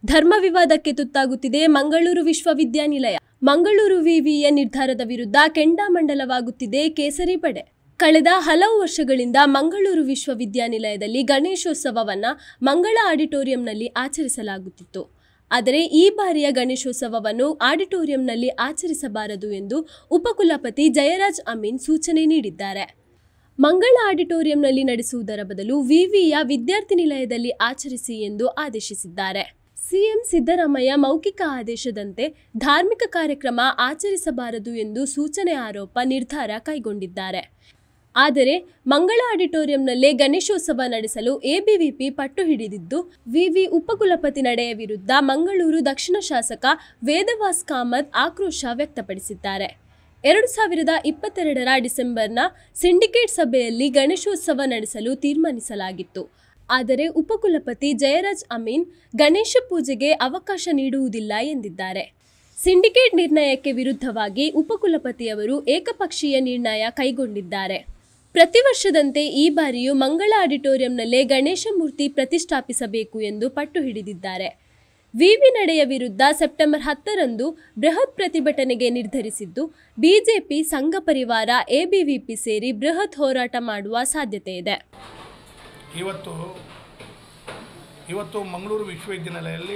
ಧರ್ಮ ವಿವಾದಕ್ಕೆ ತುತ್ತಾಗುತ್ತಿದೆ ಮಂಗಳೂರು ವಿಶ್ವವಿದ್ಯಾನಿಲಯ ಮಂಗಳೂರು ವಿವಿಯ ನಿರ್ಧಾರದ ವಿರುದ್ಧ ಕೆಂಡಾಮಂಡಲವಾಗುತ್ತಿದೆ ಕೇಸರಿ ಪಡೆ ಕಳೆದ ಹಲವು ವರ್ಷಗಳಿಂದ ಮಂಗಳೂರು ವಿಶ್ವವಿದ್ಯಾನಿಲಯದಲ್ಲಿ ಗಣೇಶೋತ್ಸವವನ್ನ ಮಂಗಳ ಆಡಿಟೋರಿಯಂನಲ್ಲಿ ಆಚರಿಸಲಾಗುತ್ತಿತ್ತು ಆದರೆ ಈ ಬಾರಿಯ ಗಣೇಶೋತ್ಸವವನ್ನು ಆಡಿಟೋರಿಯಂನಲ್ಲಿ ಆಚರಿಸಬಾರದು ಎಂದು ಉಪಕುಲಪತಿ ಜಯರಾಜ್ ಅಮೀನ್ ಸೂಚನೆ ನೀಡಿದ್ದಾರೆ ಮಂಗಳ ಆಡಿಟೋರಿಯಂನಲ್ಲಿ ನಡೆಸುವುದರ ಬದಲು ವಿವಿಯ ವಿದ್ಯಾರ್ಥಿ ನಿಲಯದಲ್ಲಿ ಆಚರಿಸಿ ಎಂದು ಆದೇಶಿಸಿದ್ದಾರೆ ಸಿಎಂ ಸಿದ್ದರಾಮಯ್ಯ ಮೌಖಿಕ ಆದೇಶದಂತೆ ಧಾರ್ಮಿಕ ಕಾರ್ಯಕ್ರಮ ಆಚರಿಸಬಾರದು ಎಂದು ಸೂಚನೆ ಆರೋಪ ನಿರ್ಧಾರ ಕೈಗೊಂಡಿದ್ದಾರೆ ಆದರೆ ಮಂಗಳ ಆಡಿಟೋರಿಯಂನಲ್ಲೇ ಗಣೇಶೋತ್ಸವ ನಡೆಸಲು ಎಬಿವಿಪಿ ಪಟ್ಟು ಹಿಡಿದಿದ್ದು ವಿವಿ ಉಪಕುಲಪತಿ ನಡೆಯ ವಿರುದ್ಧ ಮಂಗಳೂರು ದಕ್ಷಿಣ ಶಾಸಕ ವೇದವಾಸ್ ಕಾಮತ್ ಆಕ್ರೋಶ ವ್ಯಕ್ತಪಡಿಸಿದ್ದಾರೆ ಎರಡು ಸಾವಿರದ ಇಪ್ಪತ್ತೆರಡರ ಡಿಸೆಂಬರ್ನ ಸಿಂಡಿಕೇಟ್ ಸಭೆಯಲ್ಲಿ ಗಣೇಶೋತ್ಸವ ನಡೆಸಲು ತೀರ್ಮಾನಿಸಲಾಗಿತ್ತು ಆದರೆ ಉಪಕುಲಪತಿ ಜಯರಾಜ್ ಅಮೀನ್ ಗಣೇಶ ಪೂಜೆಗೆ ಅವಕಾಶ ನೀಡುವುದಿಲ್ಲ ಎಂದಿದ್ದಾರೆ ಸಿಂಡಿಕೇಟ್ ನಿರ್ಣಯಕ್ಕೆ ವಿರುದ್ಧವಾಗಿ ಉಪಕುಲಪತಿಯವರು ಏಕಪಕ್ಷೀಯ ನಿರ್ಣಯ ಕೈಗೊಂಡಿದ್ದಾರೆ ಪ್ರತಿ ವರ್ಷದಂತೆ ಈ ಬಾರಿಯೂ ಮಂಗಳ ಆಡಿಟೋರಿಯಂನಲ್ಲೇ ಗಣೇಶ ಮೂರ್ತಿ ಪ್ರತಿಷ್ಠಾಪಿಸಬೇಕು ಎಂದು ಪಟ್ಟು ಹಿಡಿದಿದ್ದಾರೆ ವಿವಿ ನಡೆಯ ವಿರುದ್ಧ ಸೆಪ್ಟೆಂಬರ್ ಹತ್ತರಂದು ಬೃಹತ್ ಪ್ರತಿಭಟನೆಗೆ ನಿರ್ಧರಿಸಿದ್ದು ಬಿಜೆಪಿ ಸಂಘ ಪರಿವಾರ ಎಬಿವಿಪಿ ಸೇರಿ ಬೃಹತ್ ಹೋರಾಟ ಮಾಡುವ ಸಾಧ್ಯತೆ ಇದೆ ಇವತ್ತು ಇವತ್ತು ಮಂಗಳೂರು ವಿಶ್ವವಿದ್ಯಾನಿಲಯದಲ್ಲಿ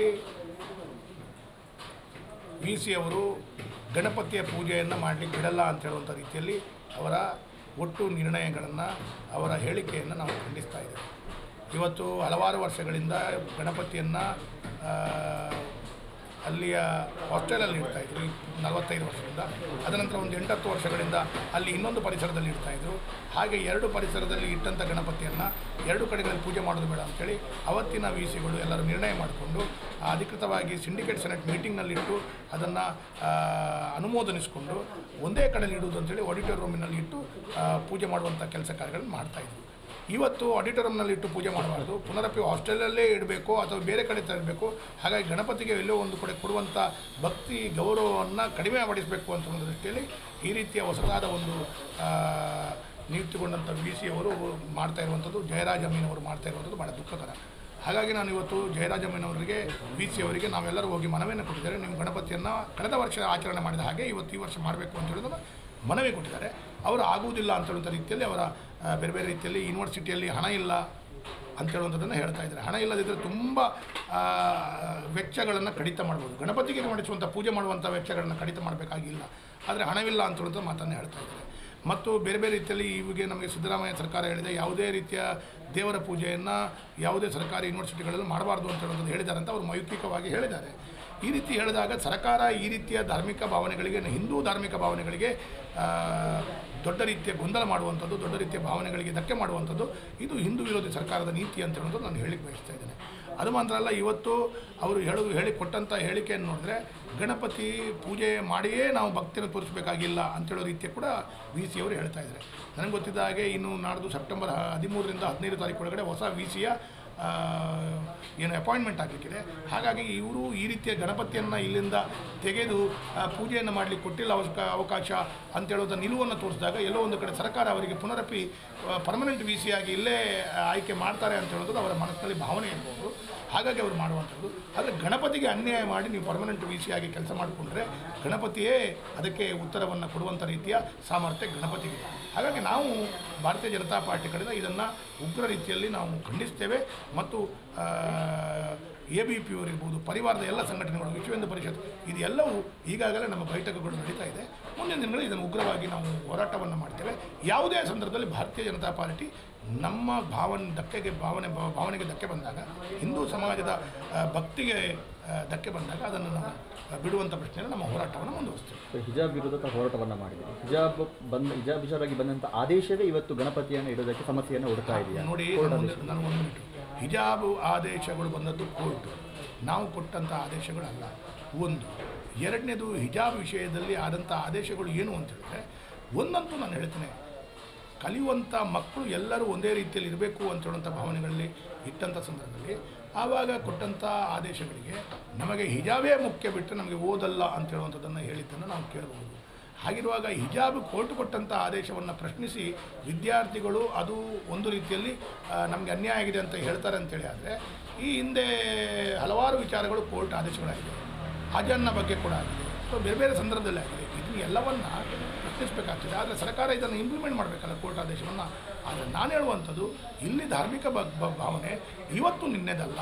ವಿ ಸಿ ಅವರು ಗಣಪತಿಯ ಪೂಜೆಯನ್ನು ಮಾಡಲಿಕ್ಕೆ ಬಿಡಲ್ಲ ಅಂತ ಹೇಳುವಂಥ ರೀತಿಯಲ್ಲಿ ಅವರ ಒಟ್ಟು ನಿರ್ಣಯಗಳನ್ನು ಅವರ ಹೇಳಿಕೆಯನ್ನು ನಾವು ಖಂಡಿಸ್ತಾ ಇದ್ದೇವೆ ಇವತ್ತು ಹಲವಾರು ವರ್ಷಗಳಿಂದ ಗಣಪತಿಯನ್ನು ಅಲ್ಲಿಯ ಹಾಸ್ಟೆಲಲ್ಲಿ ಇಡ್ತಾಯಿದ್ರು ನಲವತ್ತೈದು ವರ್ಷದಿಂದ ಅದನಂತರ ಒಂದು ಎಂಟತ್ತು ವರ್ಷಗಳಿಂದ ಅಲ್ಲಿ ಇನ್ನೊಂದು ಪರಿಸರದಲ್ಲಿ ಇಡ್ತಾಯಿದ್ರು ಹಾಗೆ ಎರಡು ಪರಿಸರದಲ್ಲಿ ಇಟ್ಟಂಥ ಗಣಪತಿಯನ್ನು ಎರಡು ಕಡೆಗಳಲ್ಲಿ ಪೂಜೆ ಮಾಡೋದು ಬೇಡ ಅಂತೇಳಿ ಅವತ್ತಿನ ವಿ ಸಿಗಳು ಎಲ್ಲರೂ ನಿರ್ಣಯ ಮಾಡಿಕೊಂಡು ಅಧಿಕೃತವಾಗಿ ಸಿಂಡಿಕೇಟ್ ಸೆನೆಟ್ ಮೀಟಿಂಗ್ನಲ್ಲಿಟ್ಟು ಅದನ್ನು ಅನುಮೋದನಿಸಿಕೊಂಡು ಒಂದೇ ಕಡೆಯಲ್ಲಿ ಇಡುವುದು ಅಂತೇಳಿ ಆಡಿಟೋರಿಯಂ ರೂಮಿನಲ್ಲಿ ಇಟ್ಟು ಆ, ಪೂಜೆ ಮಾಡುವಂಥ ಕೆಲಸ ಕಾರ್ಯಗಳನ್ನು ಮಾಡ್ತಾಯಿದ್ರು ಇವತ್ತು ಆಡಿಟೋರಿಯಂನಲ್ಲಿ ಇಟ್ಟು ಪೂಜೆ ಮಾಡಬಾರ್ದು ಪುನರಪಿ ಹಾಸ್ಟೆಲಲ್ಲೇ ಇಡಬೇಕು ಅಥವಾ ಬೇರೆ ಕಡೆ ತರಬೇಕು ಹಾಗಾಗಿ ಗಣಪತಿಗೆ ಎಲ್ಲೋ ಒಂದು ಕಡೆ ಕೊಡುವಂಥ ಭಕ್ತಿ ಗೌರವವನ್ನು ಕಡಿಮೆ ಮಾಡಿಸಬೇಕು ಅಂತ ಒಂದು ದೃಷ್ಟಿಯಲ್ಲಿ ಈ ರೀತಿಯ ಹೊಸದಾದ ಒಂದು ಆ, ನಿಯುಕ್ತಿಗೊಂಡಂಥ ವಿ ಸಿ ಅವರು ಮಾಡ್ತಾ ಇರುವಂಥದ್ದು ಜಯರಾಜ್ ಅಮೀನ್ ಅವರು ಮಾಡ್ತಾ ಇರುವಂಥದ್ದು ಭಾಳ ದುಃಖಕರ ಹಾಗಾಗಿ ನಾನು ಇವತ್ತು ಜಯರಾಜ್ ಅಮೀನ್ ಅವರಿಗೆ ವಿ ಸಿ ಅವರಿಗೆ ನಾವೆಲ್ಲರೂ ಹೋಗಿ ಮನವಿಯನ್ನು ಕೊಟ್ಟಿದ್ದಾರೆ ನೀವು ಗಣಪತಿಯನ್ನು ಕಳೆದ ವರ್ಷ ಆಚರಣೆ ಮಾಡಿದ ಹಾಗೆ ಇವತ್ತು ಈ ವರ್ಷ ಮಾಡಬೇಕು ಅಂತ ಹೇಳೋದನ್ನು ಮನವಿ ಕೊಟ್ಟಿದ್ದಾರೆ ಅವರು ಆಗುವುದಿಲ್ಲ ಅಂತ ಹೇಳುವಂಥ ರೀತಿಯಲ್ಲಿ ಅವರ ಆ, ಬೇರೆ ಬೇರೆ ರೀತಿಯಲ್ಲಿ ಯೂನಿವರ್ಸಿಟಿಯಲ್ಲಿ ಹಣ ಇಲ್ಲ ಅಂತ ಹೇಳುವಂಥದ್ದನ್ನು ಹೇಳ್ತಾ ಇದ್ದಾರೆ ಹಣ ಇಲ್ಲದಿದ್ದರೆ ತುಂಬ ಆ, ವೆಚ್ಚಗಳನ್ನು ಕಡಿತ ಮಾಡ್ಬೋದು ಗಣಪತಿಗೆ ಮಾಡಿಸುವಂಥ ಪೂಜೆ ಮಾಡುವಂಥ ವೆಚ್ಚಗಳನ್ನು ಕಡಿತ ಮಾಡಬೇಕಾಗಿಲ್ಲ ಆದರೆ ಹಣವಿಲ್ಲ ಅಂತ ಹೇಳುವಂಥ ಮಾತನ್ನು ಹೇಳ್ತಾ ಇದ್ದಾರೆ ಮತ್ತು ಬೇರೆ ಬೇರೆ ರೀತಿಯಲ್ಲಿ ಇವಿಗೆ ನಮಗೆ ಸಿದ್ದರಾಮಯ್ಯ ಸರ್ಕಾರ ಹೇಳಿದೆ ಯಾವುದೇ ರೀತಿಯ ದೇವರ ಪೂಜೆಯನ್ನು ಯಾವುದೇ ಸರ್ಕಾರಿ ಯೂನಿವರ್ಸಿಟಿಗಳಲ್ಲಿ ಮಾಡಬಾರ್ದು ಅಂತ ಹೇಳೋದು ಹೇಳಿದ್ದಾರೆ ಅಂತ ಅವರು ಮೌಖಿಕವಾಗಿ ಹೇಳಿದ್ದಾರೆ ಈ ರೀತಿ ಹೇಳಿದಾಗ ಸರ್ಕಾರ ಈ ರೀತಿಯ ಧಾರ್ಮಿಕ ಭಾವನೆಗಳಿಗೆ ಹಿಂದೂ ಧಾರ್ಮಿಕ ಭಾವನೆಗಳಿಗೆ ಆ, ದೊಡ್ಡ ರೀತಿಯ ಗೊಂದಲ ಮಾಡುವಂಥದ್ದು ದೊಡ್ಡ ರೀತಿಯ ಭಾವನೆಗಳಿಗೆ ಧಕ್ಕೆ ಮಾಡುವಂಥದ್ದು ಇದು ಹಿಂದೂ ವಿರೋಧಿ ಸರ್ಕಾರದ ನೀತಿ ಅಂತ ಹೇಳೋದು ನಾನು ಹೇಳಿಕ್ಕೆ ಬಯಸ್ತಾ ಇದ್ದೇನೆ ಅದು ಮಾತ್ರ ಅಲ್ಲ ಇವತ್ತು ಅವರು ಹೇಳೋದು ಹೇಳಿ ಕೊಟ್ಟಂಥ ಹೇಳಿಕೆಯನ್ನು ನೋಡಿದ್ರೆ ಗಣಪತಿ ಪೂಜೆ ಮಾಡಿಯೇ ನಾವು ಭಕ್ತಿಯನ್ನು ತೋರಿಸಬೇಕಾಗಿಲ್ಲ ಅಂತೇಳೋ ರೀತಿಯ ಕೂಡ ವಿ ಸಿ ಅವರು ಹೇಳ್ತಾ ಇದ್ದಾರೆ ನನಗೆ ಗೊತ್ತಿದ್ದ ಹಾಗೆ ಇನ್ನು ನಾಡ್ದು ಸೆಪ್ಟೆಂಬರ್ ಹದಿಮೂರರಿಂದ ಹದಿನೈದು ತಾರೀಕು ಒಳಗಡೆ ಹೊಸ ವಿ ಸಿಯ ಏನು ಅಪಾಯಿಂಟ್ಮೆಂಟ್ ಆಗಲಿಕ್ಕಿದೆ ಹಾಗಾಗಿ ಇವರು ಈ ರೀತಿಯ ಗಣಪತಿಯನ್ನು ಇಲ್ಲಿಂದ ತೆಗೆದು ಆ, ಪೂಜೆಯನ್ನು ಮಾಡಲಿಕ್ಕೆ ಕೊಟ್ಟಿಲ್ಲ ಅವಶ್ಯಕ ಅವಕಾಶ ಅಂತೇಳೋದ ನಿಲುವನ್ನು ತೋರಿಸಿದಾಗ ಎಲ್ಲೋ ಒಂದು ಕಡೆ ಸರ್ಕಾರ ಅವರಿಗೆ ಪುನರಪಿ ಪರ್ಮನೆಂಟ್ ವಿ ಸಿ ಆಗಿ ಇಲ್ಲೇ ಆಯ್ಕೆ ಮಾಡ್ತಾರೆ ಅಂತ ಹೇಳೋದು ಅವರ ಮನಸ್ಸಿನಲ್ಲಿ ಭಾವನೆ ಇರ್ಬೋದು ಹಾಗಾಗಿ ಅವರು ಮಾಡುವಂಥದ್ದು ಆದರೆ ಗಣಪತಿಗೆ ಅನ್ಯಾಯ ಮಾಡಿ ನೀವು ಪರ್ಮನೆಂಟ್ ವಿ ಸಿ ಆಗಿ ಕೆಲಸ ಮಾಡಿಕೊಂಡ್ರೆ ಗಣಪತಿಯೇ ಅದಕ್ಕೆ ಉತ್ತರವನ್ನು ಕೊಡುವಂಥ ರೀತಿಯ ಸಾಮರ್ಥ್ಯ ಗಣಪತಿಗೆ ಹಾಗಾಗಿ ನಾವು ಭಾರತೀಯ ಜನತಾ ಪಾರ್ಟಿ ಕಡೆಯಿಂದ ಇದನ್ನು ಉಗ್ರ ರೀತಿಯಲ್ಲಿ ನಾವು ಖಂಡಿಸ್ತೇವೆ ಮತ್ತು ಎ ಬಿ ಪಿ ಅವರಿರ್ಬೋದು ಪರಿವಾರದ ಎಲ್ಲ ಸಂಘಟನೆಗಳು ವಿಶ್ವ ಹಿಂದೂ ಪರಿಷತ್ ಇದೆಲ್ಲವೂ ಈಗಾಗಲೇ ನಮ್ಮ ಬೈಠಕಗಳು ನಡೀತಾ ಇದೆ ಮುಂದಿನ ದಿನಗಳಲ್ಲಿ ಇದನ್ನು ಉಗ್ರವಾಗಿ ನಾವು ಹೋರಾಟವನ್ನು ಮಾಡ್ತೇವೆ ಯಾವುದೇ ಸಂದರ್ಭದಲ್ಲಿ ಭಾರತೀಯ ಜನತಾ ಪಾರ್ಟಿ ನಮ್ಮ ಭಾವನೆ ಧಕ್ಕೆಗೆ ಭಾವನೆ ಭಾವ- ಭಾವನೆಗೆ ಧಕ್ಕೆ ಬಂದಾಗ ಹಿಂದೂ ಸಮಾಜದ ಆ, ಭಕ್ತಿಗೆ ಆ, ಧಕ್ಕೆ ಬಂದಾಗ ಅದನ್ನು ನಾವು ಆ, ಬಿಡುವಂಥ ಪ್ರಶ್ನೆಯಲ್ಲಿ ನಮ್ಮ ಹೋರಾಟವನ್ನು ಮುಂದುವರಿಸ್ತೇವೆ ಸೊ ಹಿಜಾಬ್ ವಿರುದ್ಧ ತಾವು ಹೋರಾಟವನ್ನು ಮಾಡಿದ್ದೀರಿ ಹಿಜಾಬ್ ಬಂದ ಹಿಜಾಬ್ ವಿಚಾರವಾಗಿ ಬಂದಂಥ ಆದೇಶವೇ ಇವತ್ತು ಗಣಪತಿಯನ್ನು ಇಡೋದಕ್ಕೆ ಸಮಸ್ಯೆಯನ್ನು ಹುಡುಕ್ತಾ ಇದೆಯಾ ನೋಡಿ ನಾನು ಒಂದು- ನಾನು ಒಂದು ಮಿನಿಟ್ ಹಿಜಾಬು ಆದೇಶಗಳು ಬಂದದ್ದು ಕೋರ್ಟು ನಾವು ಕೊಟ್ಟಂಥ ಆದೇಶಗಳಲ್ಲ ಒಂದು ಎರಡನೇದು ಹಿಜಾಬ್ ವಿಷಯದಲ್ಲಿ ಆದಂಥ ಆದೇಶಗಳು ಏನು ಅಂತ ಹೇಳಿದ್ರೆ ಒಂದಂತೂ ನಾನು ಹೇಳ್ತೇನೆ ಕಲಿಯುವಂಥ ಮಕ್ಕಳು ಎಲ್ಲರೂ ಒಂದೇ ರೀತಿಯಲ್ಲಿ ಇರಬೇಕು ಅಂತ ಹೇಳುವಂಥ ಭಾವನೆಗಳಲ್ಲಿ ಇಟ್ಟಂಥ ಸಂದರ್ಭದಲ್ಲಿ ಆವಾಗ ಕೊಟ್ಟಂಥ ಆದೇಶಗಳಿಗೆ ನಮಗೆ ಹಿಜಾಬೇ ಮುಖ್ಯ ಬಿಟ್ಟರೆ ನಮಗೆ ಓದಲ್ಲ ಅಂತ ಹೇಳುವಂಥದ್ದನ್ನು ಹೇಳಿದ್ದನ್ನು ನಾವು ಕೇಳಬಹುದು ಹಾಗಿರುವಾಗ ಹಿಜಾಬ್ ಕೋರ್ಟ್ ಕೊಟ್ಟಂಥ ಆದೇಶವನ್ನು ಪ್ರಶ್ನಿಸಿ ವಿದ್ಯಾರ್ಥಿಗಳು ಅದು ಒಂದು ರೀತಿಯಲ್ಲಿ ನಮಗೆ ಅನ್ಯಾಯ ಆಗಿದೆ ಅಂತ ಹೇಳ್ತಾರೆ ಅಂತೇಳಿ ಆದರೆ ಈ ಹಿಂದೆ ಹಲವಾರು ವಿಚಾರಗಳು ಕೋರ್ಟ್ ಆದೇಶಗಳಾಗಿದೆ ಅಜನ್ನ ಬಗ್ಗೆ ಕೂಡ ಆಗಿದೆ ಸೊ ಬೇರೆ ಬೇರೆ ಸಂದರ್ಭದಲ್ಲಿ ಆಗಿದೆ ಇದನ್ನು ಎಲ್ಲವನ್ನು ಪ್ರಶ್ನಿಸಬೇಕಾಗ್ತದೆ ಆದರೆ ಸರ್ಕಾರ ಇದನ್ನು ಇಂಪ್ಲಿಮೆಂಟ್ ಮಾಡಬೇಕಲ್ಲ ಕೋರ್ಟ್ ಆದೇಶವನ್ನು ಆದರೆ ನಾನು ಹೇಳುವಂಥದ್ದು ಇಲ್ಲಿ ಧಾರ್ಮಿಕ ಬ- ಬ- ಭಾವನೆ ಇವತ್ತು ನಿನ್ನೆದಲ್ಲ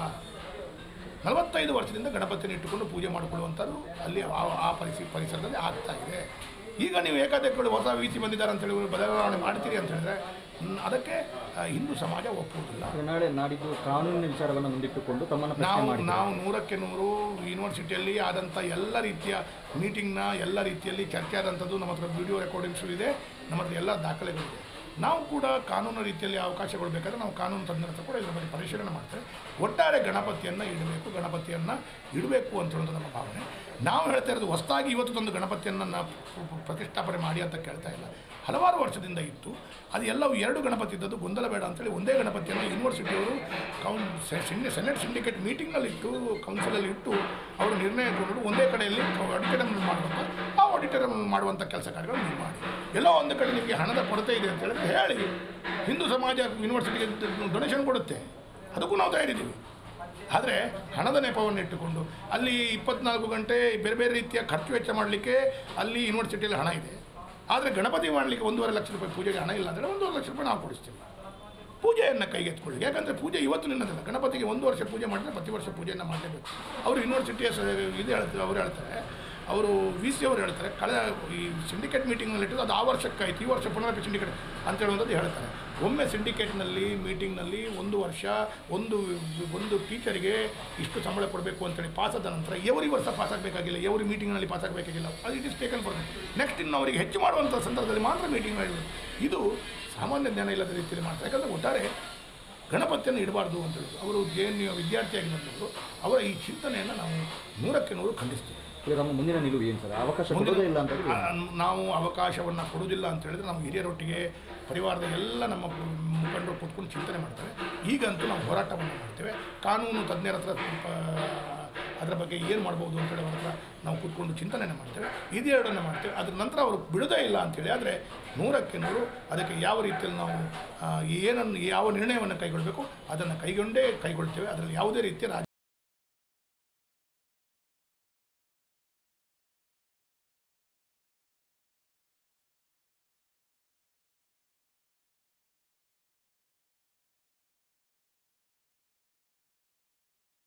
ನಲವತ್ತೈದು ವರ್ಷದಿಂದ ಗಣಪತಿನ ಇಟ್ಟುಕೊಂಡು ಪೂಜೆ ಮಾಡಿಕೊಳ್ಳುವಂಥದ್ದು ಅಲ್ಲಿ ಆ- ಆ ಪರಿಸ್ಥಿತಿ ಪರಿಸರದಲ್ಲಿ ಆಗ್ತಾ ಇದೆ ಈಗ ನೀವು ಏಕಾದಕ್ಗಳು ಹೊಸ ವಿ ಸಿ ಬಂದಿದ್ದಾರೆ ಅಂತೇಳಿ ಬದಲಾವಣೆ ಮಾಡ್ತೀರಿ ಅಂತ ಹೇಳಿದ್ರೆ ಹ್ಮ್, ಅದಕ್ಕೆ ಆ, ಹಿಂದೂ ಸಮಾಜ ಒಪ್ಪುವುದಿಲ್ಲ ನಾಳೆ ನಾಡಿದ್ದು ಕಾನೂನಿನ ವಿಚಾರವನ್ನು ಮುಂದಿಟ್ಟುಕೊಂಡು ತಮ್ಮನ್ನು ಪ್ರಶ್ನೆ ನಾವು ಮಾಡಿ ನಾವು ನೂರಕ್ಕೆ ನೂರು ಯೂನಿವರ್ಸಿಟಿಯಲ್ಲಿ ಆದಂಥ ಎಲ್ಲ ರೀತಿಯ ಮೀಟಿಂಗ್ನ ಎಲ್ಲ ರೀತಿಯಲ್ಲಿ ಚರ್ಚೆ ಆದಂಥದ್ದು ನಮ್ಮ ಹತ್ರ ವಿಡಿಯೋ ರೆಕಾರ್ಡಿಂಗ್ಸು ಇದೆ ನಮ್ಮ ಹತ್ರ ಎಲ್ಲ ದಾಖಲೆಗಳಿದೆ ನಾವು ಕೂಡ ಕಾನೂನು ರೀತಿಯಲ್ಲಿ ಅವಕಾಶಗಳು ಬೇಕಾದರೆ ನಾವು ಕಾನೂನು ತಜ್ಞರ ಹತ್ರ ಕೂಡ ಇದರ ಬಗ್ಗೆ ಪರಿಶೀಲನೆ ಮಾಡ್ತೇವೆ ಒಟ್ಟಾರೆ ಗಣಪತಿಯನ್ನು ಇಡಬೇಕು ಗಣಪತಿಯನ್ನು ಇಡಬೇಕು ಅಂತ ಹೇಳೋದು ನಮ್ಮ ಭಾವನೆ ನಾವು ಹೇಳ್ತಾ ಇರೋದು ಹೊಸದಾಗಿ ಇವತ್ತು ತಂದು ಗಣಪತಿಯನ್ನು ನಾವು ಪ್ರತಿಷ್ಠಾಪನೆ ಮಾಡಿ ಅಂತ ಕೇಳ್ತಾ ಇಲ್ಲ ಹಲವಾರು ವರ್ಷದಿಂದ ಇತ್ತು ಅದು ಎಲ್ಲವೂ ಎರಡು ಗಣಪತಿ ಇದ್ದದ್ದು ಗೊಂದಲ ಬೇಡ ಅಂತೇಳಿ ಒಂದೇ ಗಣಪತಿಯನ್ನು ಯೂನಿವರ್ಸಿಟಿಯವರು ಕೌನ್ ಸೆನೆಟ್ ಸಿಂಡಿಕೇಟ್ ಮೀಟಿಂಗ್ನಲ್ಲಿ ಇಟ್ಟು ಕೌನ್ಸಿಲಲ್ಲಿ ಇಟ್ಟು ಅವರು ನಿರ್ಣಯ ತಗೊಂಡು ಒಂದೇ ಕಡೆಯಲ್ಲಿ ಆಡಿಟೋರಿಯಂ ಮಾಡುವಂಥ ಆ ಆಡಿಟೋರಿಯಂ ಮಾಡುವಂಥ ಕೆಲಸ ಕಾರ್ಯಗಳು ನೀವು ಮಾಡಿ ಎಲ್ಲೋ ಒಂದು ಕಡೆ ನಿಮಗೆ ಹಣದ ಕೊರತೆ ಇದೆ ಅಂತ ಹೇಳಿದ್ರೆ ಹೇಳಿ ಹಿಂದೂ ಸಮಾಜ ಯೂನಿವರ್ಸಿಟಿಗೆ ಡೊನೇಷನ್ ಕೊಡುತ್ತೆ ಅದಕ್ಕೂ ನಾವು ತಯಾರಿದ್ದೀವಿ ಆದರೆ ಹಣದ ನೆಪವನ್ನು ಇಟ್ಟುಕೊಂಡು ಅಲ್ಲಿ ಇಪ್ಪತ್ನಾಲ್ಕು ಗಂಟೆ ಬೇರೆ ಬೇರೆ ರೀತಿಯ ಖರ್ಚು ವೆಚ್ಚ ಮಾಡಲಿಕ್ಕೆ ಅಲ್ಲಿ ಯೂನಿವರ್ಸಿಟಿಯಲ್ಲಿ ಹಣ ಇದೆ ಆದರೆ ಗಣಪತಿ ಮಾಡಲಿಕ್ಕೆ ಒಂದೂವರೆ ಲಕ್ಷ ರೂಪಾಯಿ ಪೂಜೆಗೆ ಹಣ ಇಲ್ಲ ಅಂದರೆ ಒಂದೂವರೆ ಲಕ್ಷ ರೂಪಾಯಿ ನಾವು ಕೊಡಿಸ್ತೀವಿ ಪೂಜೆಯನ್ನು ಕೈಗೆತ್ಕೊಳ್ಳಿ ಯಾಕಂದರೆ ಪೂಜೆ ಇವತ್ತು ನಿನ್ನದಿಲ್ಲ ಗಣಪತಿಗೆ ಒಂದು ವರ್ಷ ಪೂಜೆ ಮಾಡಿದ್ರೆ ಪ್ರತಿ ವರ್ಷ ಪೂಜೆಯನ್ನು ಮಾಡಲೇಬೇಕು ಅವರು ಯೂನಿವರ್ಸಿಟಿಯ ಸ ಇದು ಹೇಳ್ತಾರೆ ಅವ್ರು ಹೇಳ್ತಾರೆ ಅವರು ವಿ ಸಿ ಅವರು ಹೇಳ್ತಾರೆ ಕಳೆದ ಈ ಸಿಂಡಿಕೇಟ್ ಮೀಟಿಂಗ್ನಲ್ಲಿ ಇಟ್ಟಿದ್ದು ಅದು ಆ ವರ್ಷಕ್ಕಾಯ್ತು ಈ ವರ್ಷ ಪುನರಪಿ ಸಿಂಡಿಕೇಟ್ ಅಂತ ಹೇಳುವಂಥದ್ದು ಹೇಳ್ತಾರೆ ಒಮ್ಮೆ ಸಿಂಡಿಕೇಟ್ನಲ್ಲಿ ಮೀಟಿಂಗ್ನಲ್ಲಿ ಒಂದು ವರ್ಷ ಒಂದು ಒಂದು ಟೀಚರಿಗೆ ಇಷ್ಟು ಸಂಬಳ ಕೊಡಬೇಕು ಅಂತೇಳಿ ಪಾಸ್ ಆದ ನಂತರ ಎವರಿ ವರ್ಷ ಪಾಸ್ ಆಗಬೇಕಾಗಿಲ್ಲ ಎವರಿ ಮೀಟಿಂಗ್ನಲ್ಲಿ ಪಾಸ್ ಆಗಬೇಕಾಗಿಲ್ಲ ಅದು it is taken for next ಇನ್ನು ಅವರಿಗೆ ಹೆಚ್ಚು ಮಾಡುವಂಥ ಸಂದರ್ಭದಲ್ಲಿ ಮಾತ್ರ ಮೀಟಿಂಗ್ ಮಾಡಬೇಕು ಇದು ಸಾಮಾನ್ಯ ಜ್ಞಾನ ಇಲ್ಲದ ರೀತಿಯಲ್ಲಿ ಮಾಡ್ತಾರೆ ಯಾಕಂದರೆ ಒಟ್ಟಾರೆ ಗಣಪತಿಯನ್ನು ಇಡಬಾರ್ದು ಅಂತ ಹೇಳಿದ್ರು ಅವರು ಜೆ ಎನ್ ಯು ವಿದ್ಯಾರ್ಥಿಯಾಗಿ ಬಂದವರು ಅವರ ಈ ಚಿಂತನೆಯನ್ನು ನಾವು ನೂರಕ್ಕೆ ನೂರು ಖಂಡಿಸ್ತೀವಿ ಈಗ ನಮ್ಮ ಮುಂದಿನ ನಿಲುವು ಏನು ಸರ್ ಅವಕಾಶ ಕೊಡೋದೇ ಇಲ್ಲ ಅಂತ ಹೇಳಿ ಆ, ನಾವು ಅವಕಾಶವನ್ನು ಕೊಡುವುದಿಲ್ಲ ಅಂತ ಹೇಳಿದ್ರೆ ನಾವು ಹಿರಿಯರೊಟ್ಟಿಗೆ ಪರಿವಾರದ ಎಲ್ಲ ನಮ್ಮ ಮುಖಂಡರು ಕೂತ್ಕೊಂಡು ಚಿಂತನೆ ಮಾಡ್ತಾರೆ ಈಗಂತೂ ನಾವು ಹೋರಾಟವನ್ನು ಮಾಡ್ತೇವೆ ಕಾನೂನು ತಜ್ಞರ ಹತ್ರ ಸ್ವಲ್ಪ ಅದರ ಬಗ್ಗೆ ಏನು ಮಾಡ್ಬೋದು ಅಂತೇಳಿ ಅವ್ರ ಹತ್ರ ನಾವು ಕೂತ್ಕೊಂಡು ಚಿಂತನೆಯನ್ನು ಮಾಡ್ತೇವೆ ಇದೆರಡನ್ನು ಮಾಡ್ತೇವೆ ಅದ್ರ ನಂತರ ಅವರು ಬಿಡೋದೇ ಇಲ್ಲ ಅಂತೇಳಿ ಆದರೆ ನೂರಕ್ಕೆ ನೂರು ಅದಕ್ಕೆ ಯಾವ ರೀತಿಯಲ್ಲಿ ನಾವು ಆ, ಏನನ್ನು ಯಾವ ನಿರ್ಣಯವನ್ನು ಕೈಗೊಳ್ಳಬೇಕು ಅದನ್ನು ಕೈಗೊಂಡೇ ಕೈಗೊಳ್ತೇವೆ ಅದರಲ್ಲಿ ಯಾವುದೇ ರೀತಿಯ ರಾಜ